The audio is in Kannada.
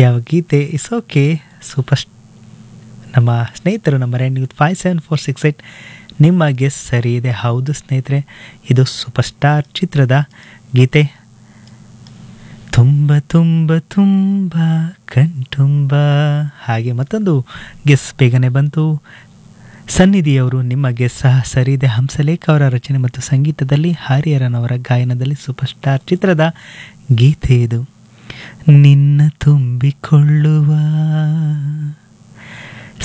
ಯಾವ ಗೀತೆ ಇಸ್ ಓಕೆ ಸೂಪರ್ ನಮ್ಮ ಸ್ನೇಹಿತರು ನಮ್ಮ ರ್ಯಾಂಡ್ five seven four six eight ನಿಮ್ಮ ಗೆಸ್ ಸರಿ ಇದೆ ಹೌದು ಸ್ನೇಹಿತರೆ ಇದು ಸೂಪರ್ ಸ್ಟಾರ್ ಚಿತ್ರದ ಗೀತೆ ತುಂಬ ತುಂಬ ತುಂಬ ಕಣ್ತುಂಬ ಹಾಗೆ ಮತ್ತೊಂದು ಗೆಸ್ ಬೇಗನೆ ಬಂತು ಸನ್ನಿಧಿಯವರು ನಿಮ್ಮ ಗೆಸ್ ಸಹ ಸರಿ ಇದೆ ಹಂಸಲೇಖ ಅವರ ರಚನೆ ಮತ್ತು ಸಂಗೀತದಲ್ಲಿ ಹರಿಹರನವರ ಗಾಯನದಲ್ಲಿ ಸೂಪರ್ ಸ್ಟಾರ್ ಚಿತ್ರದ ಗೀತೆ ಇದು ನಿನ್ನ ತುಂಬಿಕೊಳ್ಳುವ